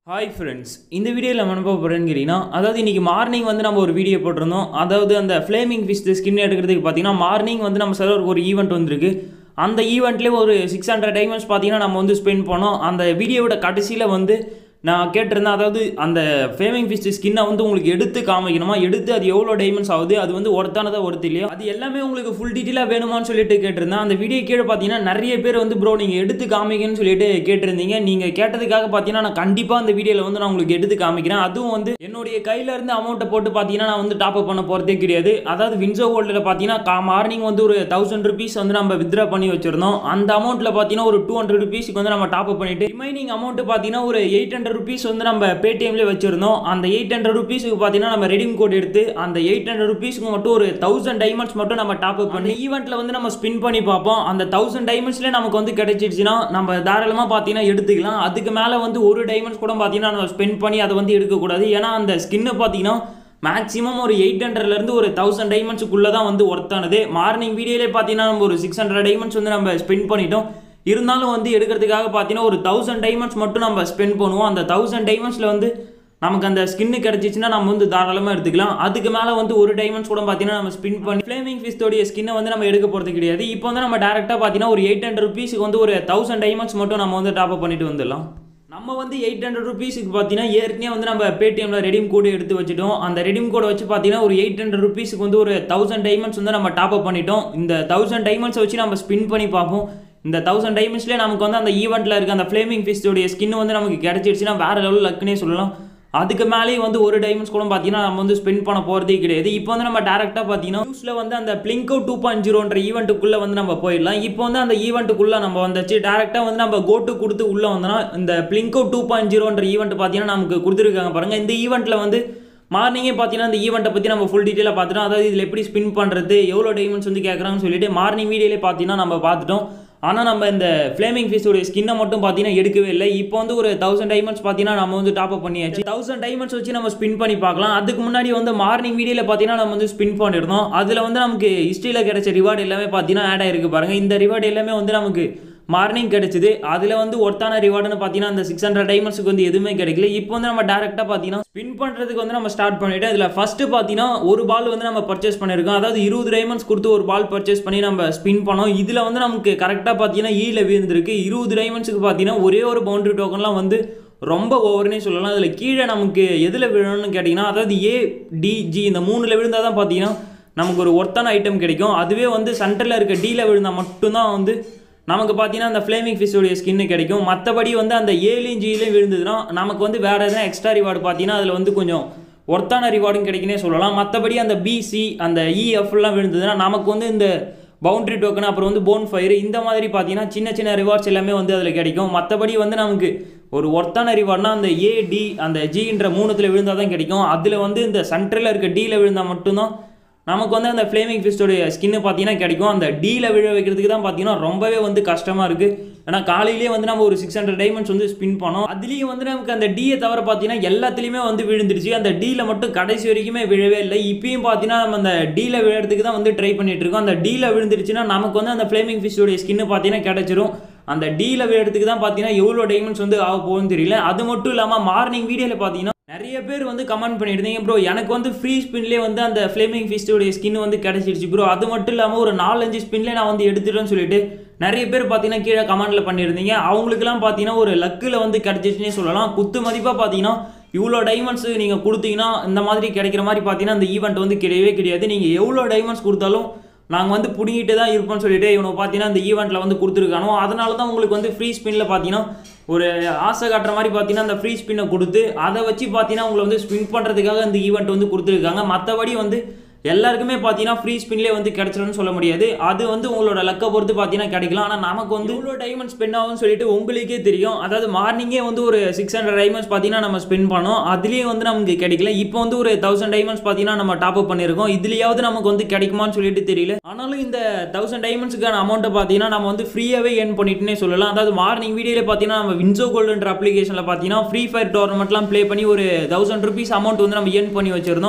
hi friends இந்த வீடியோவில் நம்ம என்ன பார்க்க போகிறேன்னு கேட்டிங்கன்னா அதாவது இன்றைக்கி மார்னிங் வந்து நம்ம ஒரு வீடியோ போட்டிருந்தோம் அதாவது அந்த ஃப்ளேமிங் ஃபிஷ் ஸ்கின் எடுக்கிறதுக்கு பார்த்தீங்கன்னா மார்னிங் வந்து நம்ம சர்வர் ஒரு ஈவெண்ட் வந்திருக்கு அந்த ஈவெண்ட்லேயே ஒரு சிக்ஸ் ஹண்ட்ரட் டைமண்ட்ஸ் பார்த்தீங்கன்னா நம்ம வந்து ஸ்பெண்ட் பண்ணோம் அந்த வீடியோவோட கடைசியில் வந்து நான் கேட்டிருந்தேன் அதாவது அந்த ஃபேமிங் ஃபிஷ் ஸ்கின்னை வந்து உங்களுக்கு எடுத்து காமிக்கணுமா எடுத்து அது எவ்வளோ டைமண்ட்ஸ் ஆகுது அது வந்து ஒருத்தானதா ஒருத்து இல்லையா அது எல்லாமே உங்களுக்கு ஃபுல் டீட்டெயிலாக வேணுமான்னு சொல்லிட்டு கேட்டிருந்தேன் அந்த வீடியோ கீழே பார்த்தீங்கன்னா நிறைய பேர் வந்து ப்ரோ நீங்கள் எடுத்து காமிக்கன்னு சொல்லிட்டு கேட்டிருந்தீங்க நீங்கள் கேட்டதுக்காக பார்த்தீங்கன்னா நான் கண்டிப்பாக அந்த வீடியோவில் வந்து நான் உங்களுக்கு எடுத்து காமிக்கிறேன் அதுவும் வந்து என்னுடைய கையில இருந்து அமௌண்ட்டை போட்டு பார்த்தீங்கன்னா நான் வந்து டாப் அப் பண்ண போகிறதே கிடையாது அதாவது வின்சோ கோல்டில் பார்த்தீங்கன்னா கா மார்னிங் வந்து ஒரு தௌசண்ட் ருபீஸ் வந்து நம்ம வித்ரா பண்ணி வச்சிருந்தோம் அந்த அமௌண்ட்டில் பார்த்தீங்கன்னா ஒரு டூ ஹண்ட்ரட் ருபீஸ்க்கு வந்து நம்ம டாப் அப் பண்ணிட்டு ரிமைனிங் அமௌண்ட் பார்த்தீங்கன்னா ஒரு எயிட் ஹண்ட்ரட் ருபீஸ் வந்து நம்ம பேடிஎம்லேயே வச்சிருந்தோம் அந்த எயிட் ஹண்ட்ரட் ருபீஸுக்கு பார்த்தீங்கன்னா நம்ம ரெடீம் கோட் எடுத்து அந்த எயிட் ஹண்ட்ரட் ருபீஸ்க்கு மட்டும் ஒரு தௌசண்ட் டைமண்ட்ஸ் மட்டும் நம்ம டாப் அப் பண்ணி ஈவெண்ட்டில் வந்து நம்ம ஸ்பின் பண்ணி பார்ப்போம் அந்த தௌசண்ட் டைமண்ட்ஸ்லேயே நமக்கு வந்து கிடைச்சிடுச்சுன்னா நம்ம தாராளமாக பார்த்தீங்கன்னா எடுத்துக்கலாம் அதுக்கு மேலே வந்து ஒரு டைமண்ட்ஸ் கூட பார்த்தீங்கன்னா நம்ம ஸ்பெண்ட் பண்ணி அதை வந்து எடுக்கக்கூடாது ஏன்னா அந்த ஸ்கின்னை பார்த்தீங்கன்னா மேக்ஸிமம் ஒரு எயிட் ஹண்ட்ரட்லேருந்து ஒரு தௌசண்ட் டைமண்ட்ஸுக்குள்ளே தான் வந்து ஒர்த்தானது மார்னிங் வீடியோலே பார்த்தீங்கன்னா நம்ம ஒரு சிக்ஸ் ஹண்ட்ரட் டைமண்ட்ஸ் வந்து நம்ம ஸ்பெண்ட் பண்ணிட்டோம் இருந்தாலும் வந்து எடுக்கிறதுக்காக பார்த்தீங்கன்னா ஒரு தௌசண்ட் டைமண்ட்ஸ் மட்டும் நம்ம ஸ்பெண்ட் பண்ணுவோம் அந்த தௌசண்ட் டைமண்ட்ஸில் வந்து நமக்கு அந்த ஸ்கின்னு கிடச்சிச்சின்னா நம்ம வந்து தாராளமாக எடுத்துக்கலாம் அதுக்கு மேலே வந்து ஒரு டைமண்ட்ஸ் கூட பார்த்தீங்கன்னா நம்ம ஸ்பின் பண்ணி ஃப்ளேமிங் ஃபிஸ்டோடைய ஸ்கின்னை வந்து நம்ம எடுக்க போகிறது கிடையாது இப்போ வந்து நம்ம டேரெக்டாக பார்த்தீங்கன்னா ஒரு எயிட் ஹண்ட்ரட் ருபீஸுக்கு வந்து ஒரு தௌசண்ட் டைமண்ட்ஸ் மட்டும் நம்ம வந்து டாப் அப் பண்ணிட்டு வந்துடலாம் நம்ம வந்து எயிட் ஹண்ட்ரட் ருபீஸுக்கு பார்த்தீங்கன்னா ஏற்கனவே வந்து நம்ம பேடிஎம்ல ரெடீம் கோடு எடுத்து வச்சுட்டோம் அந்த ரெடீம் கோடை வச்சு பார்த்தீங்கன்னா ஒரு எயிட் ஹண்ட்ரட் ருபீஸுக்கு வந்து ஒரு தௌசண்ட் டைமண்ட்ஸ் வந்து நம்ம டாப் அப் பண்ணிட்டோம் இந்த தௌசண்ட் டைமண்ட்ஸ் வச்சு நம்ம ஸ்பின் பண்ணி பார்ப்போம் இந்த தௌசண்ட் டைமண்ட்ஸ்லேயே நமக்கு வந்து அந்த ஈவெண்ட்டில் இருக்க அந்த ஃப்ளேமிங் ஃபிஸ்டோடைய ஸ்கின் வந்து நமக்கு கிடச்சிருச்சுன்னா வேறு லெவல் லக்குனே சொல்லலாம் அதுக்கு மேலேயும் வந்து ஒரு டைமண்ட்ஸ் கூட பார்த்தீங்கன்னா நம்ம வந்து ஸ்பெண்ட் பண்ண போகிறதே கிடையாது இப்போ வந்து நம்ம டேரெக்டாக பார்த்தீங்கன்னா நியூஸில் வந்து அந்த பிளிங்கோ டூ பாயிண்ட் ஜீரோன்ற ஈவெண்ட்டுக்குள்ளே வந்து நம்ம போயிடலாம் இப்போ வந்து அந்த ஈவெண்ட்டுக்குள்ளே நம்ம வந்துச்சு டேரெக்டாக வந்து நம்ம கோட்டு கொடுத்து உள்ளே வந்தோம்னா இந்த பிளிங்கோ டூ பாயிண்ட் ஜீரோன்ற ஈவெண்ட் பார்த்தீங்கன்னா நமக்கு கொடுத்துருக்காங்க பாருங்கள் இந்த ஈவெண்ட்டில் வந்து மார்னிங்கே பார்த்தீங்கன்னா இந்த ஈவெண்ட்டை பற்றி நம்ம ஃபுல் டீட்டெயிலாக பார்த்துட்டோம் அதாவது இதில் எப்படி ஸ்பின் பண்ணுறது எவ்வளோ டைமண்ட்ஸ் வந்து கேட்குறாங்கன்னு சொல்லிட்டு மார்னிங் வீடியோலே பார்த்தீங்கன்னா நம்ம பார்த்துட்டோம் ஆனால் நம்ம இந்த ஃப்ளேமிங் ஃபிஷோடைய ஸ்கின்னை மட்டும் பார்த்தீங்கன்னா எடுக்கவே இல்லை இப்போ வந்து ஒரு தௌசண்ட் டைமண்ட்ஸ் பார்த்தீங்கன்னா நம்ம வந்து டாப் அப் பண்ணியாச்சு தௌசண்ட் டைமண்ட்ஸ் வச்சு நம்ம ஸ்பின் பண்ணி பார்க்கலாம் அதுக்கு முன்னாடி வந்து மார்னிங் வீடியோவில் பார்த்தீங்கன்னா நம்ம வந்து ஸ்பின் பண்ணியிருந்தோம் அதில் வந்து நமக்கு ஹிஸ்ட்ரியில் கிடைச்ச ரிவார்டு எல்லாமே பார்த்தீங்கன்னா ஆட் ஆயிருக்கு பாருங்கள் இந்த ரிவார்டு எல்லாமே வந்து நமக்கு மார்னிங் கிடைச்சிது அதில் வந்து ஒருத்தான ரிவார்டுன்னு பார்த்தீங்கன்னா அந்த சிக்ஸ் ஹண்ட்ரட் டைமண்ட்ஸுக்கு வந்து எதுவுமே கிடைக்கல இப்போ வந்து நம்ம டேரெக்டாக பார்த்தீங்கன்னா ஸ்பின் பண்ணுறதுக்கு வந்து நம்ம ஸ்டார்ட் பண்ணிவிட்டு அதில் ஃபஸ்ட்டு பார்த்தீங்கன்னா ஒரு பால் வந்து நம்ம பர்ச்சேஸ் பண்ணியிருக்கோம் அதாவது இருபது டைமண்ட்ஸ் கொடுத்து ஒரு பால் பர்ச்சேஸ் பண்ணி நம்ம ஸ்பின் பண்ணோம் இதில் வந்து நமக்கு கரெக்டாக பார்த்தீங்கன்னா ஈல விழுந்திருக்கு இருபது டைமண்ட்ஸுக்கு பார்த்தீங்கன்னா ஒரே ஒரு பவுண்டரி டோக்கன்லாம் வந்து ரொம்ப ஓவர்னே சொல்லலாம் அதில் கீழே நமக்கு எதில் விழணும்னு கேட்டிங்கன்னா அதாவது ஏ டிஜி இந்த மூணில் விழுந்தால் தான் பார்த்தீங்கன்னா நமக்கு ஒரு ஒர்த்தான ஐட்டம் கிடைக்கும் அதுவே வந்து சென்டரில் இருக்க டியில் விழுந்தால் மட்டும்தான் வந்து நமக்கு பார்த்தீங்கன்னா அந்த ஃப்ளேமிங் ஃபிஷ்ஷோடைய ஸ்கின்னு கிடைக்கும் மற்றபடி வந்து அந்த ஏழையும் ஜியிலையும் விழுந்ததுன்னா நமக்கு வந்து வேறு எதனா எக்ஸ்ட்ரா ரிவார்டு பார்த்தீங்கன்னா அதில் வந்து கொஞ்சம் ஒர்த்தான ரிவார்டும் கிடைக்குன்னே சொல்லலாம் மற்றபடி அந்த பிசி அந்த இஎஃப்லாம் விழுந்ததுன்னா நமக்கு வந்து இந்த பவுண்ட்ரி டோக்கன் அப்புறம் வந்து போன் ஃபயர் இந்த மாதிரி பார்த்தீங்கன்னா சின்ன சின்ன ரிவார்ட்ஸ் எல்லாமே வந்து அதில் கிடைக்கும் மற்றபடி வந்து நமக்கு ஒரு ஒர்த்தான ரிவார்ட்னா அந்த ஏடி அந்த ஜின்ற மூணுத்தில் விழுந்தால் தான் கிடைக்கும் அதில் வந்து இந்த சென்டரில் இருக்க டியில் விழுந்தால் மட்டும்தான் நமக்கு வந்து அந்த ஃப்ளேமிங் ஃபிஸ்டோடைய ஸ்கின்னு பார்த்தீங்கன்னா கிடைக்கும் அந்த டீல விழ வைக்கிறதுக்கு தான் பார்த்தீங்கன்னா ரொம்பவே வந்து கஷ்டமாக இருக்குது ஏன்னா காலையிலேயே வந்து நம்ம ஒரு சிக்ஸ் ஹண்ட்ரட் டைமண்ட்ஸ் வந்து ஸ்பின் பண்ணோம் அதுலேயும் வந்து நமக்கு அந்த டீயை தவிர பார்த்தீங்கன்னா எல்லாத்துலேயுமே வந்து விழுந்துருச்சு அந்த டீல மட்டும் கடைசி வரைக்குமே விழவே இல்லை இப்பயும் பார்த்தீங்கன்னா நம்ம அந்த டீல விழுறதுக்கு தான் வந்து ட்ரை பண்ணிட்டு இருக்கோம் அந்த டீல விழுந்துருச்சுன்னா நமக்கு வந்து அந்த ஃப்ளேமிங் ஃபிஷ்ஷோடைய ஸ்கின்னு பார்த்தீங்கன்னா கிடைச்சிரும் அந்த டீல விழுறதுக்கு தான் பார்த்தீங்கன்னா எவ்வளோ டைமண்ட்ஸ் வந்து ஆக போகுதுன்னு தெரியல அது மட்டும் இல்லாமல் மார்னிங் வீடியோவில் பார்த்தீங்கன்னா நிறைய பேர் வந்து கமெண்ட் பண்ணியிருந்தீங்க ப்ரோ எனக்கு வந்து ஃப்ரீ ஸ்பின்லேயே வந்து அந்த ஃப்ளேமிங் ஃபிஸ்டோடைய ஸ்கின் வந்து கிடச்சிருச்சு ப்ரோ அது மட்டும் இல்லாமல் ஒரு நாலஞ்சு ஸ்பின்லேயே நான் வந்து எடுத்துட்டேன்னு சொல்லிட்டு நிறைய பேர் பார்த்தீங்கன்னா கீழே கமெண்ட்டில் பண்ணியிருந்தீங்க அவங்களுக்குலாம் பார்த்தீங்கன்னா ஒரு லக்கில் வந்து கிடச்சிச்சுன்னே சொல்லலாம் குத்து மதிப்பாக பார்த்தீங்கன்னா இவ்வளோ டைமண்ட்ஸ் நீங்கள் கொடுத்தீங்கன்னா இந்த மாதிரி கிடைக்கிற மாதிரி பார்த்தீங்கன்னா அந்த ஈவெண்ட் வந்து கிடையவே கிடையாது நீங்கள் எவ்வளோ டைமண்ட்ஸ் கொடுத்தாலும் நாங்கள் வந்து பிடிங்கிட்டு தான் இருப்போம்னு சொல்லிட்டு இவனுக்கு பார்த்தீங்கன்னா இந்த ஈவெண்ட்டில் வந்து கொடுத்துருக்கானோ அதனால தான் உங்களுக்கு வந்து ஃப்ரீ ஸ்பின்னில் பார்த்தீங்கன்னா ஒரு ஆசை காட்டுற மாதிரி பார்த்தீங்கன்னா அந்த ஃப்ரீ ஸ்பின்னை கொடுத்து அதை வச்சு பார்த்தீங்கன்னா உங்களை வந்து ஸ்பின் பண்ணுறதுக்காக இந்த ஈவெண்ட் வந்து கொடுத்துருக்காங்க மற்றபடி வந்து எல்லாருக்குமே பார்த்தீங்கன்னா ஃப்ரீ ஸ்பின்லேயே வந்து கிடைச்சிடும்னு சொல்ல முடியாது அது வந்து உங்களோட லக்கை பொறுத்து பார்த்தீங்கன்னா கிடைக்கலாம் ஆனால் நமக்கு வந்து இவ்வளோ டைமண்ட் ஸ்பெண்ட் ஆகும்னு சொல்லிட்டு உங்களுக்கே தெரியும் அதாவது மார்னிங்கே வந்து ஒரு சிக்ஸ் ஹண்ட்ரட் டைமண்ட்ஸ் பார்த்தீங்கன்னா நம்ம ஸ்பெண்ட் பண்ணோம் அதுலேயே வந்து நமக்கு கிடைக்கல இப்போ வந்து ஒரு தௌசண்ட் டைமண்ட்ஸ் பார்த்தீங்கன்னா நம்ம டாப் அப் பண்ணியிருக்கோம் இதுலேயாவது நமக்கு வந்து கிடைக்குமான்னு சொல்லிட்டு தெரியல ஆனாலும் இந்த தௌசண்ட் டைமண்ட்ஸுக்கான அமௌண்ட்டை பார்த்தீங்கன்னா நம்ம வந்து ஃப்ரீயாகவே ஏர்ன் பண்ணிட்டுனே சொல்லலாம் அதாவது மார்னிங் வீடியோவில் பார்த்தீங்கன்னா நம்ம வின்சோ கோல்டுன்ற அப்ளிகேஷனில் பார்த்தீங்கன்னா ஃப்ரீ ஃபயர் டோர்னமெண்ட்லாம் ப்ளே பண்ணி ஒரு தௌசண்ட் ருபீஸ் அமௌண்ட் வந்து நம்ம ஏர்ன் பண்ணி வச்சிருந்தோம்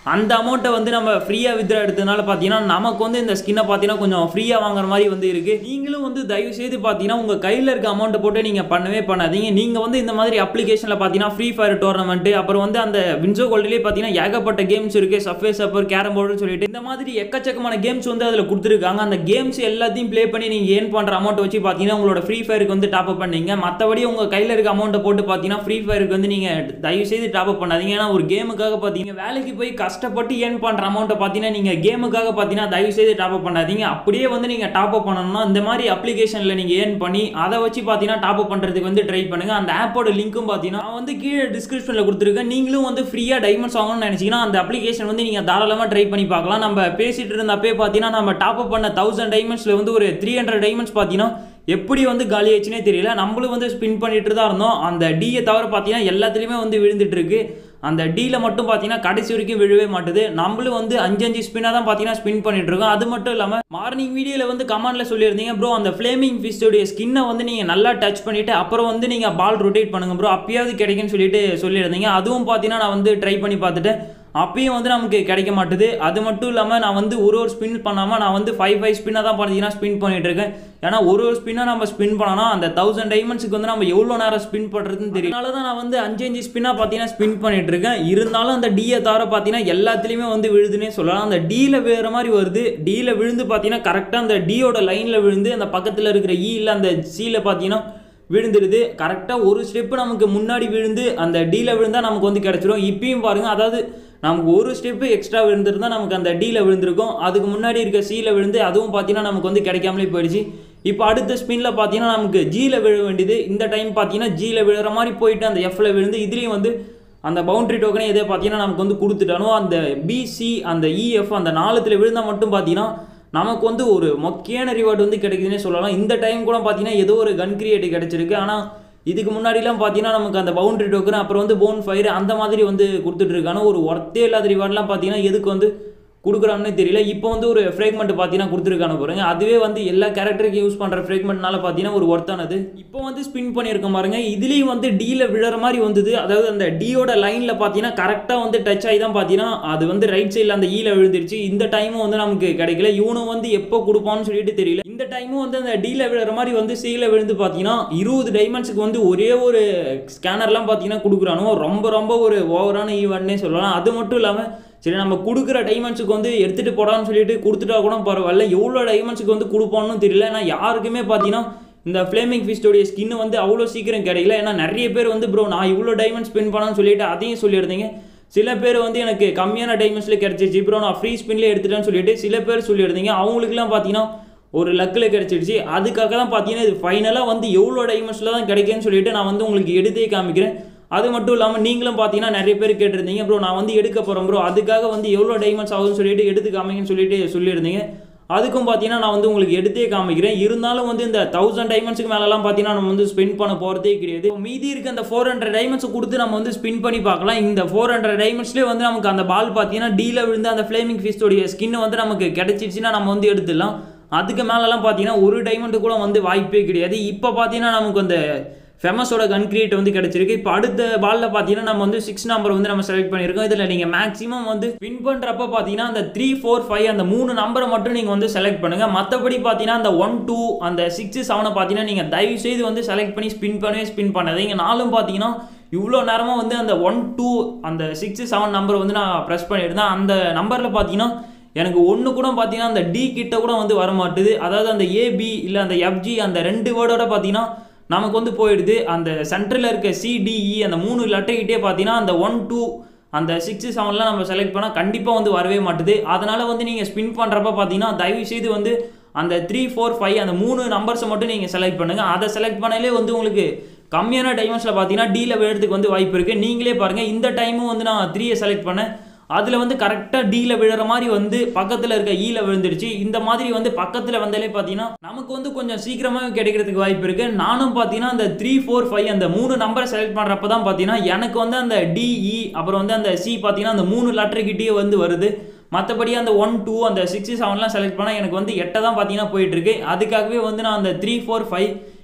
அந்த அமௌண்ட்டை வந்து நம்ம ஃப்ரீயாக வித்ரா எடுத்ததுனால பார்த்தீங்கன்னா நமக்கு வந்து இந்த ஸ்கின்னை பார்த்தீங்கன்னா கொஞ்சம் ஃப்ரீயாக வாங்குற மாதிரி வந்து இருக்குது நீங்களும் வந்து தயவு செய்து பார்த்தீங்கன்னா உங்கள் கையில் இருக்க அமௌண்ட்டை போட்டு நீங்கள் பண்ணவே பண்ணாதீங்க நீங்கள் வந்து இந்த மாதிரி அப்ளிகேஷனில் பார்த்தீங்கன்னா ஃப்ரீ ஃபயர் டோர்னமெண்ட் அப்புறம் வந்து அந்த வின்சோ கோல்ட்லேயே பார்த்தீங்கன்னா ஏகப்பட்ட கேம்ஸ் இருக்குது சஃபே சப்பர் கேரம் போர்டுன்னு சொல்லிட்டு இந்த மாதிரி எக்கச்சக்கமான கேம்ஸ் வந்து அதில் கொடுத்துருக்காங்க அந்த கேம்ஸ் எல்லாத்தையும் ப்ளே பண்ணி நீங்கள் ஏர்ன் பண்ணுற அமௌண்ட் வச்சு பார்த்தீங்கன்னா உங்களோட ஃப்ரீ ஃபயருக்கு வந்து டாப் அப் பண்ணீங்க மற்றபடி உங்கள் கையில் இருக்க அமௌண்ட்டை போட்டு பார்த்தீங்கன்னா ஃப்ரீ ஃபயருக்கு வந்து நீங்கள் தயவு செய்து டாப் அப் பண்ணாதீங்க ஏன்னா ஒரு கேமுக்காக பார்த்தீங்க வேலைக்கு போய் கஷ்டப்பட்டு ஏர்ன் பண்ணுற அமௌண்ட்டை பார்த்தீங்கன்னா நீங்கள் கேமுக்காக பார்த்தீங்கன்னா தயவு செய்து டாப் அப் பண்ணாதீங்க அப்படியே வந்து நீங்கள் டாப் அப் பண்ணணும்னா இந்த மாதிரி அப்ளிகேஷனில் நீங்கள் ஏர்ன் பண்ணி அதை வச்சு பார்த்தீங்கன்னா டாப் அப் பண்ணுறதுக்கு வந்து ட்ரை பண்ணுங்க அந்த ஆப்போட லிங்க்கும் பார்த்தீங்கன்னா நான் வந்து கீழே டிஸ்கிரிப்ஷனில் கொடுத்துருக்கேன் நீங்களும் வந்து ஃப்ரீயாக டைமண்ட்ஸ் வாங்கணும்னு நினச்சிங்கன்னா அந்த அப்ளிகேஷன் வந்து நீங்கள் தாராளமாக ட்ரை பண்ணி பார்க்கலாம் நம்ம பேசிட்டு இருந்தப்பே பார்த்தீங்கன்னா நம்ம டாப் அப் பண்ண தௌசண்ட் டைமண்ட்ஸில் வந்து ஒரு த்ரீ ஹண்ட்ரட் டைமண்ட்ஸ் பார்த்தீங்கன்னா எப்படி வந்து காலி ஆச்சுனே தெரியல நம்மளும் வந்து ஸ்பின் பண்ணிட்டு தான் இருந்தோம் அந்த டீயை தவிர பார்த்தீங்கன்னா எல்லாத்துலேயுமே வந்து விழுந்துட்டு இருக்கு அந்த டீல மட்டும் பார்த்தீங்கன்னா கடைசி வரைக்கும் விழவே மாட்டுது நம்மளும் வந்து அஞ்சு அஞ்சு ஸ்பின்னாக தான் பார்த்தீங்கன்னா ஸ்பின் பண்ணிட்டு இருக்கோம் அது மட்டும் இல்லாமல் மார்னிங் வீடியோவில் வந்து கமெண்ட்ல சொல்லியிருந்தீங்க ப்ரோ அந்த ஃப்ளேமிங் ஃபிஷ்ஷோடைய ஸ்கின்னை வந்து நீங்கள் நல்லா டச் பண்ணிட்டு அப்புறம் வந்து நீங்கள் பால் ரொட்டேட் பண்ணுங்க ப்ரோ அப்பயாவது கிடைக்கும்னு சொல்லிட்டு சொல்லியிருந்தீங்க அதுவும் பார்த்தீங்கன்னா நான் வந்து ட்ரை பண்ணி பார்த்துட்டேன் அப்பயும் வந்து நமக்கு கிடைக்க மாட்டுது அது மட்டும் இல்லாமல் நான் வந்து ஒரு ஒரு ஸ்பின் பண்ணாமல் நான் வந்து ஃபைவ் ஃபைவ் ஸ்பின்னாக தான் பார்த்தீங்கன்னா ஸ்பின் பண்ணிட்டு இருக்கேன் ஏன்னா ஒரு ஒரு ஸ்பின்னாக நம்ம ஸ்பின் பண்ணோம்னா அந்த தௌசண்ட் டைமண்ட்ஸுக்கு வந்து நம்ம எவ்வளோ நேரம் ஸ்பின் பண்ணுறதுன்னு தெரியும் அதனால தான் நான் வந்து அஞ்சு அஞ்சு ஸ்பின்னாக பார்த்தீங்கன்னா ஸ்பின் பண்ணிட்டு இருக்கேன் இருந்தாலும் அந்த டீயை தவிர பார்த்தீங்கன்னா எல்லாத்துலேயுமே வந்து விழுதுன்னே சொல்லலாம் அந்த டீல விழுற மாதிரி வருது டீல விழுந்து பார்த்தீங்கன்னா கரெக்டாக அந்த டீயோட லைனில் விழுந்து அந்த பக்கத்தில் இருக்கிற ஈ இல்லை அந்த சீல பார்த்தீங்கன்னா விழுந்துடுது கரெக்டாக ஒரு ஸ்டெப்பு நமக்கு முன்னாடி விழுந்து அந்த டீல விழுந்தால் நமக்கு வந்து கிடச்சிரும் இப்பயும் பாருங்கள் அதாவது நமக்கு ஒரு ஸ்டெப்பு எக்ஸ்ட்ரா விழுந்திருந்தா நமக்கு அந்த டீல விழுந்திருக்கும் அதுக்கு முன்னாடி இருக்க சீல விழுந்து அதுவும் பார்த்தீங்கன்னா நமக்கு வந்து கிடைக்காமலே போயிடுச்சு இப்போ அடுத்த ஸ்பின்ல பார்த்தீங்கன்னா நமக்கு ஜீல விழ வேண்டியது இந்த டைம் பார்த்தீங்கன்னா ஜீல விழுற மாதிரி போயிட்டு அந்த எஃப்ல விழுந்து இதுலேயும் வந்து அந்த பவுண்டரி டோக்கனே எதே பார்த்தீங்கன்னா நமக்கு வந்து கொடுத்துட்டானோ அந்த பிசி அந்த இஎஃப் அந்த நாலுத்தில் விழுந்தால் மட்டும் பார்த்தீங்கன்னா நமக்கு வந்து ஒரு மொக்கையான ரிவார்டு வந்து கிடைக்குதுன்னே சொல்லலாம் இந்த டைம் கூட பார்த்தீங்கன்னா ஏதோ ஒரு கன் கிரியேட் கிடைச்சிருக்கு ஆனால் இதுக்கு முன்னாடிலாம் பார்த்தீங்கன்னா நமக்கு அந்த பவுண்டரி டோக்கன் அப்புறம் வந்து போன் ஃபயர் அந்த மாதிரி வந்து கொடுத்துட்ருக்கான ஒரு ஒர்த்தே இல்லாத ரிவார்ட்லாம் பார்த்தீங்கன்னா எதுக்கு வந்து கொடுக்குறான்னு தெரியல இப்போ வந்து ஒரு ஃப்ரேக்மெண்ட் பார்த்தீங்கன்னா கொடுத்துருக்கான பாருங்க அதுவே வந்து எல்லா கேரக்டருக்கு யூஸ் பண்ணுற ஃப்ரேக்மெண்ட்னால பார்த்தீங்கன்னா ஒரு ஒர்த்தானது இப்போ வந்து ஸ்பின் பண்ணியிருக்க பாருங்க இதுலேயும் வந்து டீல விழற மாதிரி வந்தது அதாவது அந்த டீயோட லைனில் பார்த்தீங்கன்னா கரெக்டாக வந்து டச் ஆகி தான் பார்த்தீங்கன்னா அது வந்து ரைட் சைடில் அந்த ஈல விழுந்துருச்சு இந்த டைமும் வந்து நமக்கு கிடைக்கல இவனும் வந்து எப்போ கொடுப்பான்னு சொல்லிட்டு தெரியல இந்த டைமும் வந்து அந்த டீல விழுற மாதிரி வந்து சீல விழுந்து பார்த்தீங்கன்னா இருபது டைமண்ட்ஸுக்கு வந்து ஒரே ஒரு ஸ்கேனர்லாம் பார்த்தீங்கன்னா கொடுக்குறானோ ரொம்ப ரொம்ப ஒரு ஓவரான ஈவெண்ட்னே சொல்லலாம் அது மட்டும் இல்லாமல் சரி நம்ம கொடுக்குற டைமண்ட்ஸுக்கு வந்து எடுத்துகிட்டு போடான்னு சொல்லிட்டு கொடுத்துட்டா கூட பரவாயில்ல எவ்வளோ டைமண்ட்ஸுக்கு வந்து கொடுப்பான்னு தெரியல ஏன்னா யாருக்குமே பார்த்தீங்கன்னா இந்த ஃப்ளேமிங் ஃபிஸ்டோடைய ஸ்கின் வந்து அவ்வளோ சீக்கிரம் கிடைக்கல ஏன்னா நிறைய பேர் வந்து ப்ரோ நான் இவ்வளோ டைமண்ட் ஸ்பெண்ட் பண்ணான்னு சொல்லிட்டு அதையும் சொல்லியிருந்தீங்க சில பேர் வந்து எனக்கு கம்மியான டைமண்ட்ஸில் கிடச்சிச்சு ப்ரோ நான் ஃப்ரீ ஸ்பின்லேயே எடுத்துட்டேன்னு சொல்லிட்டு சில பேர் சொல்லியிருந்தீங்க அவங்களுக்குலாம் பார்த்தீங்கன்னா ஒரு லக்கில் கிடச்சிடுச்சு அதுக்காக தான் பார்த்தீங்கன்னா இது ஃபைனலாக வந்து எவ்வளோ டைமண்ட்ஸில் தான் கிடைக்குன்னு சொல்லிட்டு நான் வந்து உங்களுக்கு எடுத்தே காமிக்கிறேன் அது மட்டும் இல்லாமல் நீங்களும் பார்த்தீங்கன்னா நிறைய பேர் கேட்டிருந்தீங்க ப்ரோ நான் வந்து எடுக்க போகிறேன் ப்ரோ அதுக்காக வந்து எவ்வளோ டைமண்ட்ஸ் ஆகுதுன்னு சொல்லிட்டு எடுத்து காமிங்கன்னு சொல்லிட்டு சொல்லியிருந்தீங்க அதுக்கும் பார்த்தீங்கன்னா நான் வந்து உங்களுக்கு எடுத்தே காமிக்கிறேன் இருந்தாலும் வந்து இந்த தௌசண்ட் டைமண்ட்ஸுக்கு மேலெல்லாம் பார்த்தீங்கன்னா நம்ம வந்து ஸ்பெண்ட் பண்ண போகிறதே கிடையாது மீதி இருக்க அந்த ஃபோர் ஹண்ட்ரட் டைமண்ட்ஸ் கொடுத்து நம்ம வந்து ஸ்பின் பண்ணி பார்க்கலாம் இந்த ஃபோர் ஹண்ட்ரட் டைமண்ட்ஸ்லேயே வந்து நமக்கு அந்த பால் பார்த்தீங்கன்னா டீல விழுந்து அந்த ஃப்ளேமிங் ஃபிஸ்டோடைய ஸ்கின் வந்து நமக்கு கிடைச்சிச்சுன்னா நம்ம வந்து எடுத்துடலாம் அதுக்கு மேலெல்லாம் பார்த்தீங்கன்னா ஒரு டைமண்ட் கூட வந்து வாய்ப்பே கிடையாது இப்போ பார்த்தீங்கன்னா நமக்கு அந்த ஃபேமஸோட கன் கிரியேட் வந்து கிடைச்சிருக்கு இப்போ அடுத்த பாலில் பார்த்தீங்கன்னா நம்ம வந்து சிக்ஸ் நம்பர் வந்து நம்ம செலக்ட் பண்ணியிருக்கோம் இதில் நீங்கள் மேக்ஸிமம் வந்து வின் பண்ணுறப்ப பார்த்தீங்கன்னா அந்த த்ரீ ஃபோர் ஃபைவ் அந்த மூணு நம்பரை மட்டும் நீங்கள் வந்து செலக்ட் பண்ணுங்கள் மற்றபடி பார்த்தீங்கன்னா அந்த ஒன் டூ அந்த சிக்ஸ் செவனை பார்த்தீங்கன்னா நீங்கள் தயவு செய்து வந்து செலக்ட் பண்ணி ஸ்பின் பண்ணவே ஸ்பின் பண்ணாதீங்க நாலும் பார்த்தீங்கன்னா இவ்வளோ நேரமாக வந்து அந்த ஒன் டூ அந்த சிக்ஸ் செவன் நம்பர் வந்து நான் ப்ரெஸ் பண்ணியிருந்தேன் அந்த நம்பரில் பார்த்தீங்கன்னா எனக்கு ஒன்று கூட பார்த்தீங்கன்னா அந்த டி கிட்ட கூட வந்து வர மாட்டுது அதாவது அந்த ஏபி இல்லை அந்த எஃப்ஜி அந்த ரெண்டு வேர்டோட பார்த்தீங்கன்னா நமக்கு வந்து போயிடுது அந்த சென்டரில் இருக்க சிடிஇ அந்த மூணு லெட்டர்கிட்டே பார்த்தீங்கன்னா அந்த ஒன் டூ அந்த சிக்ஸ் செவன்லாம் நம்ம செலக்ட் பண்ணால் கண்டிப்பாக வந்து வரவே மாட்டுது அதனால் வந்து நீங்கள் ஸ்பின் பண்ணுறப்ப பார்த்தீங்கன்னா தயவு செய்து வந்து அந்த த்ரீ ஃபோர் ஃபைவ் அந்த மூணு நம்பர்ஸை மட்டும் நீங்கள் செலக்ட் பண்ணுங்கள் அதை செலக்ட் பண்ணாலே வந்து உங்களுக்கு கம்மியான டைமண்ட்ஸில் பார்த்தீங்கன்னா டீல விழுறதுக்கு வந்து வாய்ப்பு இருக்குது நீங்களே பாருங்கள் இந்த டைமும் வந்து நான் த்ரீயை செலக்ட் பண்ணேன் அதில் வந்து கரெக்டாக டீல விழுற மாதிரி வந்து பக்கத்தில் இருக்க ஈல விழுந்துருச்சு இந்த மாதிரி வந்து பக்கத்தில் வந்தாலே பார்த்தீங்கன்னா நமக்கு வந்து கொஞ்சம் சீக்கிரமாக கிடைக்கிறதுக்கு வாய்ப்பு இருக்குது நானும் பார்த்தீங்கன்னா அந்த த்ரீ ஃபோர் ஃபைவ் அந்த மூணு நம்பரை செலக்ட் பண்ணுறப்ப தான் பார்த்தீங்கன்னா எனக்கு வந்து அந்த டிஇ அப்புறம் வந்து அந்த சி பார்த்தீங்கன்னா அந்த மூணு லெட்டர்கிட்டயே வந்து வருது மற்றபடி அந்த ஒன் டூ அந்த சிக்ஸ் செவன்லாம் செலக்ட் பண்ணால் எனக்கு வந்து எட்டை தான் பார்த்தீங்கன்னா போயிட்டுருக்கு அதுக்காகவே வந்து நான் அந்த த்ரீ ஃபோர் ஃபைவ்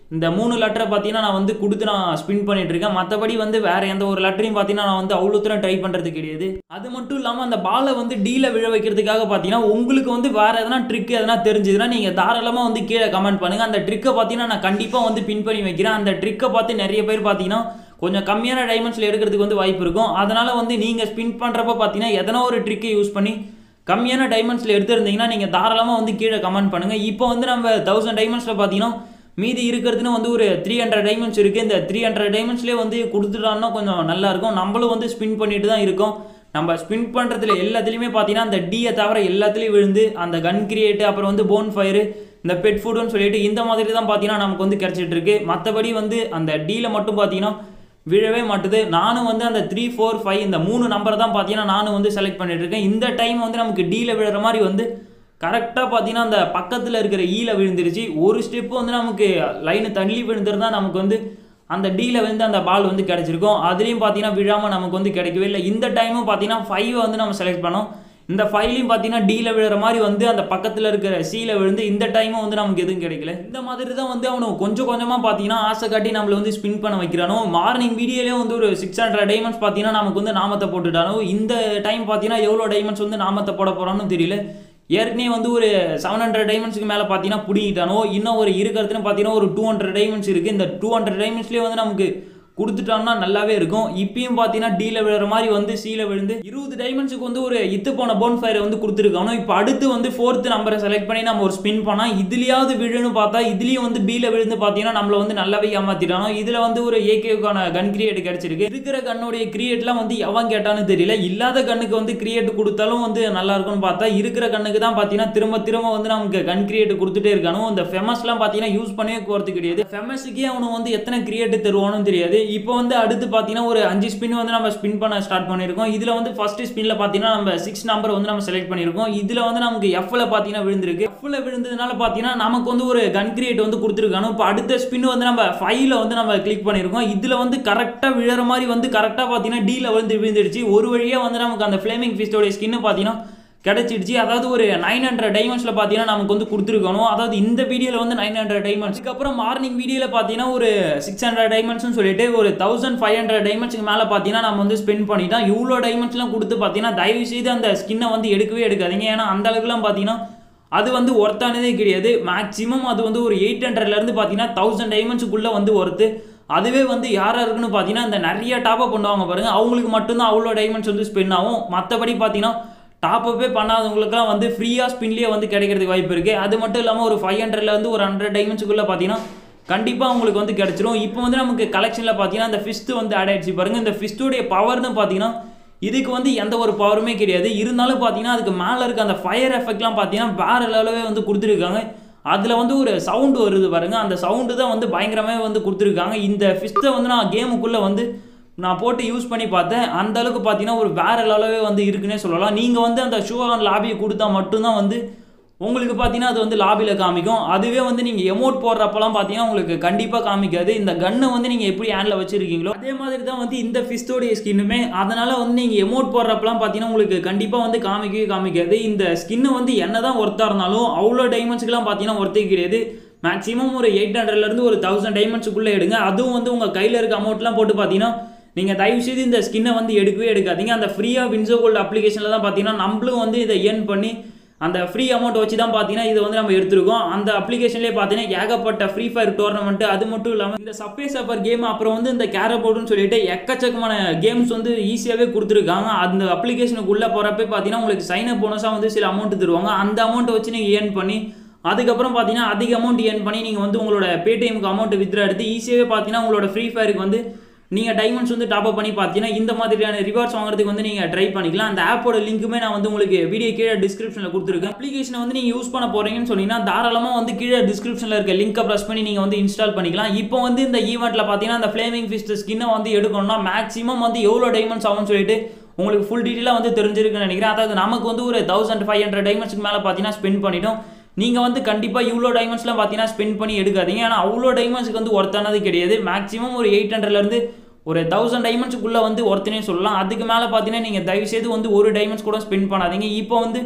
இந்த மூணு லெட்டரை பார்த்தீங்கன்னா நான் வந்து கொடுத்து நான் ஸ்பின் பண்ணிட்டு இருக்கேன் மற்றபடி வந்து வேற எந்த ஒரு லெட்டரையும் பார்த்தீங்கன்னா நான் வந்து அவ்வளோ தூரம் ட்ரை பண்ணுறது கிடையாது அது மட்டும் இல்லாமல் அந்த பாலை வந்து டீல விழ வைக்கிறதுக்காக பார்த்தீங்கன்னா உங்களுக்கு வந்து வேற எதனா ட்ரிக் எதனா தெரிஞ்சதுன்னா நீங்கள் தாராளமாக வந்து கீழே கமெண்ட் பண்ணுங்கள் அந்த ட்ரிக்கை பார்த்தீங்கன்னா நான் கண்டிப்பாக வந்து பின் பண்ணி வைக்கிறேன் அந்த ட்ரிக்கை பார்த்து நிறைய பேர் பார்த்தீங்கன்னா கொஞ்சம் கம்மியான டைமண்ட்ஸில் எடுக்கிறதுக்கு வந்து வாய்ப்பு இருக்கும் அதனால் வந்து நீங்கள் ஸ்பின் பண்ணுறப்ப பார்த்தீங்கன்னா எதனா ஒரு ட்ரிக்கை யூஸ் பண்ணி கம்மியான டைமண்ட்ஸில் எடுத்திருந்தீங்கன்னா நீங்கள் தாராளமாக வந்து கீழே கமெண்ட் பண்ணுங்கள் இப்போ வந்து நம்ம தௌசண்ட் டைமண்ட்ஸில் பார்த்தீங்கன்னா மீதி இருக்கிறதுன்னு வந்து ஒரு த்ரீ ஹண்ட்ரட் டைமண்ட்ஸ் இருக்குது இந்த த்ரீ ஹண்ட்ரட் டைமண்ட்ஸ்லேயே வந்து கொடுத்துட்டான்னா கொஞ்சம் நல்லா இருக்கும் நம்மளும் வந்து ஸ்பின் பண்ணிட்டு தான் இருக்கோம் நம்ம ஸ்பின் பண்ணுறதுல எல்லாத்துலேயுமே பார்த்தீங்கன்னா அந்த டீயை தவிர எல்லாத்துலேயும் விழுந்து அந்த கன் கிரியேட்டு அப்புறம் வந்து போன் ஃபயரு இந்த பெட் ஃபுட்டுன்னு சொல்லிட்டு இந்த மாதிரி தான் பார்த்தீங்கன்னா நமக்கு வந்து கிடச்சிட்டு இருக்கு மற்றபடி வந்து அந்த டீல மட்டும் பார்த்தீங்கன்னா விழவே மாட்டுது நானும் வந்து அந்த த்ரீ ஃபோர் ஃபைவ் இந்த மூணு நம்பர் தான் பார்த்தீங்கன்னா நானும் வந்து செலக்ட் பண்ணிட்டு இருக்கேன் இந்த டைம் வந்து நமக்கு டீல விழுற மாதிரி வந்து கரெக்டாக பார்த்தீங்கன்னா அந்த பக்கத்தில் இருக்கிற ஈல விழுந்துருச்சு ஒரு ஸ்டெப்பு வந்து நமக்கு லைனு தள்ளி விழுந்திருந்தா நமக்கு வந்து அந்த டீல வந்து அந்த பால் வந்து கிடைச்சிருக்கும் அதுலேயும் பார்த்தீங்கன்னா விழாமல் நமக்கு வந்து கிடைக்கவே இல்லை இந்த டைமும் பார்த்தீங்கன்னா ஃபைவ் வந்து நம்ம செலக்ட் பண்ணோம் இந்த ஃபைலையும் பார்த்தீங்கன்னா டீல விழுற மாதிரி வந்து அந்த பக்கத்தில் இருக்கிற சீல விழுந்து இந்த டைமும் வந்து நமக்கு எதுவும் கிடைக்கல இந்த மாதிரி தான் வந்து அவனுக்கு கொஞ்சம் கொஞ்சமாக பார்த்தீங்கன்னா ஆசை காட்டி நம்மளை வந்து ஸ்பின் பண்ண வைக்கிறானோ மார்னிங் வீடியோலேயே வந்து ஒரு சிக்ஸ் ஹண்ட்ரட் டைமண்ட்ஸ் பார்த்தீங்கன்னா நமக்கு வந்து நாமத்தை போட்டுட்டானோ இந்த டைம் பார்த்தீங்கன்னா எவ்வளோ டைமண்ட்ஸ் வந்து நாமத்தை போட போகிறான்னு தெரியல ஏற்கனவே வந்து ஒரு செவன் ஹண்ட்ரட் டைமண்ட்ஸ்க்கு மேலே பார்த்தீங்கன்னா பிடிக்கிட்டானோ இன்னும் ஒரு இருக்கிறதுன்னு பார்த்தீங்கன்னா ஒரு டூ ஹண்ட்ரட் டைமண்ட்ஸ் இருக்குது இந்த டூ ஹண்ட்ரட் டைமண்ட்ஸ்லேயே வந்து நமக்கு கொடுத்துட்டோம்னா நல்லாவே இருக்கும் இப்பயும் பார்த்தீங்கன்னா டீல விழுற மாதிரி வந்து சீல விழுந்து இருபது டைமண்ட்ஸுக்கு வந்து ஒரு இத்து போன போன் ஃபயரை வந்து கொடுத்துருக்கானோ இப்போ அடுத்து வந்து ஃபோர்த்து நம்பரை செலக்ட் பண்ணி நம்ம ஒரு ஸ்பின் பண்ணால் இதுலயாவது விழுன்னு பார்த்தா இதுலேயும் வந்து பீல விழுந்து பார்த்தீங்கன்னா நம்மளை வந்து நல்லாவே ஏமாத்திட்டானோ இதில் வந்து ஒரு ஏகேவுக்கான கன் கிரியேட் கிடைச்சிருக்கு இருக்கிற கண்ணுடைய கிரியேட்லாம் வந்து எவன் கேட்டான்னு தெரியல இல்லாத கண்ணுக்கு வந்து கிரியேட் கொடுத்தாலும் வந்து நல்லா இருக்கும்னு பார்த்தா இருக்கிற கண்ணுக்கு தான் பார்த்தீங்கன்னா திரும்ப திரும்ப வந்து நமக்கு கன் கிரியேட் கொடுத்துட்டே இருக்கானோ இந்த ஃபெமஸ்லாம் பார்த்தீங்கன்னா யூஸ் பண்ணவே போகிறது கிடையாது ஃபெமஸுக்கே அவனுக்கு வந்து எத்தனை கிரியேட் தருவானு தெரியாது இப்போ வந்து அடுத்து பார்த்தீங்கன்னா ஒரு அஞ்சு ஸ்பின் வந்து நம்ம ஸ்பின் பண்ண ஸ்டார்ட் பண்ணியிருக்கோம் இதில் வந்து ஃபர்ஸ்ட் ஸ்பின்ல பார்த்தீங்கன்னா நம்ம சிக்ஸ் நம்பர் வந்து நம்ம செலக்ட் பண்ணியிருக்கோம் இதில் வந்து நமக்கு எஃப்ல பார்த்தீங்கன்னா விழுந்திருக்கு எஃப்ல விழுந்ததுனால பார்த்தீங்கன்னா நமக்கு வந்து ஒரு கன் கிரியேட் வந்து கொடுத்துருக்கானோ இப்போ அடுத்த ஸ்பின் வந்து நம்ம ஃபைவ்ல வந்து நம்ம கிளிக் பண்ணியிருக்கோம் இதில் வந்து கரெக்டாக விழுற மாதிரி வந்து கரெக்டாக பார்த்தீங்கன்னா டீல வந்து விழுந்துடுச்சு ஒரு வழியாக வந்து நமக்கு அந்த ஃப்ளேமிங் ஃபிஸ்டோடைய ஸ்கின்னு பார்த்தீங்கன்னா கிடைச்சிடுச்சு அதாவது ஒரு நைன் ஹண்ட்ரட் டைமண்ட்ஸில் பார்த்தீங்கன்னா நமக்கு வந்து கொடுத்துருக்கணும் அதாவது இந்த வீடியோவில் வந்து நைன் ஹண்ட்ரட் டைமண்ட்ஸ் அதுக்கப்புறம் மார்னிங் வீடியோவில் பார்த்தீங்கன்னா ஒரு சிக்ஸ் ஹண்ட்ரட் டைமண்ட்ஸ்னு சொல்லிட்டு ஒரு தௌசண்ட் ஃபைவ் ஹண்ட்ரட் டைமண்ட்ஸ்க்கு மேலே பார்த்தீங்கன்னா நம்ம வந்து ஸ்பெண்ட் பண்ணிட்டோம் இவ்வளோ டைமண்ட்ஸ்லாம் கொடுத்து பார்த்தீங்கன்னா தயவு செய்து அந்த ஸ்கின்னை வந்து எடுக்கவே எடுக்காதீங்க ஏன்னா அந்த அளவுக்குலாம் பார்த்தீங்கன்னா அது வந்து ஒர்த்தானதே கிடையாது மேக்ஸிமம் அது வந்து ஒரு எயிட் ஹண்ட்ரட்லேருந்து பார்த்தீங்கன்னா தௌசண்ட் டைமண்ட்ஸுக்குள்ளே வந்து ஒர்த்து அதுவே வந்து யார் யாருக்குன்னு பார்த்தீங்கன்னா இந்த நிறைய டாப்அப் பண்ணுவாங்க பாருங்க அவங்களுக்கு மட்டும்தான் அவ்வளோ டைமண்ட்ஸ் வந்து ஸ்பெண்ட் ஆகும் மற்றபடி பார்த்தீங்கன்னா டாப்அப்பே பண்ணாதவங்களுக்குலாம் வந்து ஃப்ரீயாக ஸ்பின்லேயே வந்து கிடைக்கிறதுக்கு வாய்ப்பு இருக்குது அது மட்டும் இல்லாமல் ஒரு ஃபைவ் ஹண்ட்ரட்லேருந்து ஒரு ஹண்ட்ரட் டைமண்ட்ஸுக்குள்ளே பார்த்தீங்கன்னா கண்டிப்பாக உங்களுக்கு வந்து கிடச்சிரும் இப்போ வந்து நமக்கு கலெக்ஷனில் பார்த்தீங்கன்னா இந்த ஃபிஸ்ட்டு வந்து ஆட் ஆயிடுச்சு பாருங்கள் இந்த ஃபிஸ்ட்டுடைய பவர்னு பார்த்தீங்கன்னா இதுக்கு வந்து எந்த ஒரு பவருமே கிடையாது இருந்தாலும் பார்த்தீங்கன்னா அதுக்கு மேலே இருக்க அந்த ஃபயர் எஃபெக்ட்லாம் பார்த்தீங்கன்னா வேறு லெவலவே வந்து கொடுத்துருக்காங்க அதில் வந்து ஒரு சவுண்டு வருது பாருங்க அந்த சவுண்டு தான் வந்து பயங்கரமே வந்து கொடுத்துருக்காங்க இந்த ஃபிஸ்ட்டை வந்து நான் கேமுக்குள்ளே வந்து நான் போட்டு யூஸ் பண்ணி பார்த்தேன் அந்த அளவுக்கு பார்த்தீங்கன்னா ஒரு வேற லெவலவே வந்து இருக்குன்னே சொல்லலாம் நீங்கள் வந்து அந்த ஷூ ஆன் லாபியை கொடுத்தா மட்டும்தான் வந்து உங்களுக்கு பார்த்தீங்கன்னா அது வந்து லாபியில் காமிக்கும் அதுவே வந்து நீங்கள் எமோட் போடுறப்பலாம் பார்த்தீங்கன்னா உங்களுக்கு கண்டிப்பாக காமிக்காது இந்த கன்னை வந்து நீங்கள் எப்படி ஹேண்டில் வச்சிருக்கீங்களோ அதே மாதிரி தான் வந்து இந்த ஃபிஸ்டோடைய ஸ்கின்னுமே அதனால் வந்து நீங்கள் எமோட் போடுறப்பலாம் பார்த்தீங்கன்னா உங்களுக்கு கண்டிப்பாக வந்து காமிக்கவே காமிக்காது இந்த ஸ்கின்னு வந்து என்ன தான் ஒர்த்தாக இருந்தாலும் அவ்வளோ டைமண்ட்ஸ்க்குலாம் பார்த்தீங்கன்னா ஒர்த்தே கிடையாது மேக்ஸிமம் ஒரு எயிட் ஹண்ட்ரட்லேருந்து ஒரு தௌசண்ட் டைமண்ட்ஸுக்குள்ளே எடுங்க அதுவும் வந்து உங்கள் கையில் இருக்க அமௌண்ட்லாம் போட்டு பார்த்தீங்கன்னா நீங்கள் தயவுசெய்து இந்த ஸ்கின்னை வந்து எடுக்கவே எடுக்காதீங்க அந்த ஃப்ரீயாக வின்சோ கோல்டு அப்ளிகேஷனில் தான் பார்த்தீங்கன்னா நம்மளும் வந்து இதை ஏர்ன் பண்ணி அந்த ஃப்ரீ அமௌண்ட் வச்சு தான் பார்த்தீங்கன்னா இதை வந்து நம்ம எடுத்திருக்கோம் அந்த அப்ளிகேஷன்லேயே பார்த்தீங்கன்னா ஏகப்பட்ட ஃப்ரீ ஃபயர் டோர்னமெண்ட் அது மட்டும் இல்லாமல் இந்த சப்வே சஃபர் கேம் அப்புறம் வந்து இந்த கேரபோர்டுன்னு சொல்லிட்டு எக்கச்சக்கமான கேம்ஸ் வந்து ஈஸியாகவே கொடுத்துருக்காங்க அந்த அப்ளிகேஷனுக்குள்ளே போகிறப்ப பார்த்தீங்கன்னா உங்களுக்கு சைன் அப் போனஸாக வந்து சில அமௌண்ட் தருவாங்க அந்த அமௌண்ட்டை வச்சு நீங்கள் ஏர்ன் பண்ணி அதுக்கப்புறம் பார்த்தீங்கன்னா அதிக அமௌண்ட் ஏர்ன் பண்ணி நீங்கள் வந்து உங்களோட பேடிஎம்க்கு அமௌண்ட் வித்ரா எடுத்து ஈஸியாகவே பார்த்தீங்கன்னா உங்களோட ஃப்ரீ ஃபயருக்கு வந்து நீங்கள் டைமண்ட்ஸ் வந்து டாப் அப் பண்ணி பார்த்தீங்கன்னா இந்த மாதிரியான ரிவார்ட்ஸ் வாங்குறதுக்கு வந்து நீங்கள் ட்ரை பண்ணிக்கலாம் அந்த ஆப்போட லிங்க்குமே நான் வந்து உங்களுக்கு வீடியோ கீழே டிஸ்கிரிப்ஷனில் கொடுத்துருக்கேன் அப்ளிகேஷனை வந்து நீங்கள் யூஸ் பண்ண போகிறீங்கன்னு சொன்னீங்கன்னா தாராளமாக வந்து கீழே டிஸ்கிரிப்ஷனில் இருக்க லிங்கை ப்ரெஸ் பண்ணி நீங்கள் வந்து இன்ஸ்டால் பண்ணிக்கலாம் இப்போ வந்து இந்த ஈவெண்ட்டில் பார்த்தீங்கன்னா அந்த ஃப்ளேமிங் ஃபிஸ்ட் ஸ்கின்னை வந்து எடுக்கணும்னா மேக்ஸிமம் வந்து எவ்வளோ டைமண்ட்ஸ் ஆகும்னு சொல்லிட்டு உங்களுக்கு ஃபுல் டீட்டெயிலாக வந்து தெரிஞ்சிருக்குன்னு நினைக்கிறேன் அதாவது நமக்கு வந்து ஒரு தௌசண்ட் ஃபைவ் ஹண்ட்ரட் டைமண்ட்ஸ்க்கு மேலே பார்த்தீங்கன்னா ஸ்பெண்ட் பண்ணிட்டோம் நீங்கள் வந்து கண்டிப்பாக இவ்வளோ டைமண்ட்ஸ்லாம் பார்த்தீங்கன்னா ஸ்பெண்ட் பண்ணி எடுக்காதீங்க ஏன்னா அவ்வளோ டைமண்ட்ஸ்க்கு வந்து ஒர்த்தானது கிடையாது மேக்ஸிமம் ஒரு எயிட் ஹண்ட்ரட்லேருந்து ஒரு தௌசண்ட் டைமண்ட்ஸுக்குள்ளே வந்து ஒருத்தனே சொல்லலாம் அதுக்கு மேலே பார்த்தீங்கன்னா நீங்கள் தயவுசெய்து வந்து ஒரு டைமண்ட்ஸ் கூட ஸ்பெண்ட் பண்ணாதீங்க இப்போ வந்து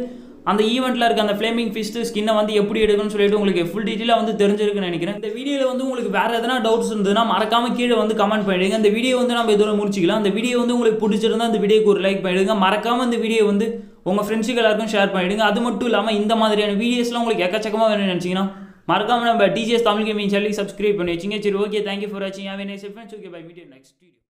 அந்த ஈவெண்ட்டில் இருக்க அந்த ஃப்ளேமிங் ஃபிஸ்ட் ஸ்கின்னை வந்து எப்படி எடுக்கணும்னு சொல்லிட்டு உங்களுக்கு ஃபுல் டீட்டெயிலாக வந்து தெரிஞ்சிருக்குன்னு நினைக்கிறேன் இந்த வீடியோவில் வந்து உங்களுக்கு வேறு எதனா டவுட்ஸ் இருந்ததுன்னா மறக்காம கீழே வந்து கமெண்ட் பண்ணிடுங்க இந்த வீடியோ வந்து நம்ம இதோட முடிச்சிக்கலாம் இந்த வீடியோ வந்து உங்களுக்கு பிடிச்சிருந்தா இந்த வீடியோக்கு ஒரு லைக் பண்ணிடுங்க மறக்காம இந்த வீடியோ வந்து உங்கள் ஃப்ரெண்ட்ஸுக்கு எல்லாருக்கும் ஷேர் பண்ணிடுங்க அது மட்டும் இல்லாமல் இந்த மாதிரியான வீடியோஸ்லாம் உங்களுக்கு எக்கச்சக்கமாக வேணும்னு நினச்சிங்கன்னா மறக்காம நம்ம டிஜிஎஸ் தமிழ் கேமிங் சேனலுக்கு சப்ஸ்கிரைப் பண்ணி வச்சிங்க சரி ஓகே தேங்க்யூ ஃபார் வாட்சிங் have nice friends okay bye medium next video